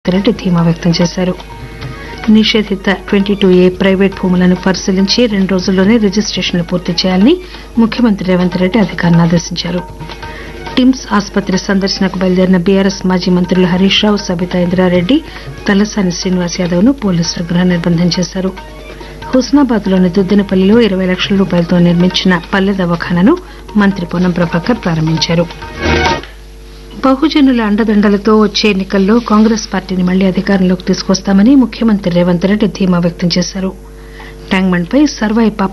రెడ్డి ధీమా వ్యక్తం చేశారు నిషేధిత ట్వంటీ టూ ఏ ప్రైవేట్ భూములను పరిశీలించి రెండు రోజుల్లోనే రిజిస్టేషన్లు పూర్తి చేయాలని ముఖ్యమంత్రి రేవంత్ రెడ్డి అధికారులను ఆదేశించారు టిమ్స్ ఆసుపత్రి సందర్శనకు బయలుదేరిన బీఆర్ఎస్ మాజీ మంత్రులు హరీష్ రావు సబితా ఇంద్రారెడ్డి తలసాని శ్రీనివాస్ యాదవ్ ను పోలీసులు గృహ నిర్బంధం చేశారు హుస్నాబాద్ లోని దుద్దినపల్లిలో ఇరవై లక్షల రూపాయలతో నిర్మించిన పల్లె దవాఖానను మంత్రి పొన్నం ప్రభాకర్ ప్రారంభించారు బహుజనుల అండదండలతో వచ్చే ఎన్నికల్లో కాంగ్రెస్ పార్టీని మళ్లీ అధికారంలోకి తీసుకొస్తామని ముఖ్యమంత్రి రేవంత్ రెడ్డి ధీమా వ్యక్తం చేశారు ట్యాంక్బండ్ పై సర్వాయి పాప